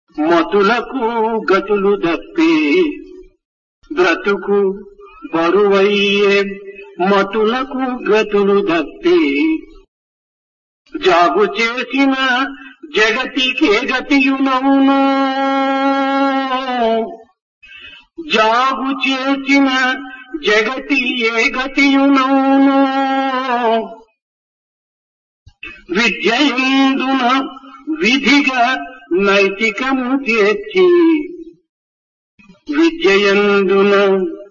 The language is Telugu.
మతులకు గతులు దప్పి బ్రతుకు బరువయ్యే మతులకు గతులు దప్పి జాగు చేసిన జగతికే గతియునవును జాగు చేసిన జగతి ఏ గతియునవును విద్యందున విధిగా నైతికము చేర్చి విద్యయందున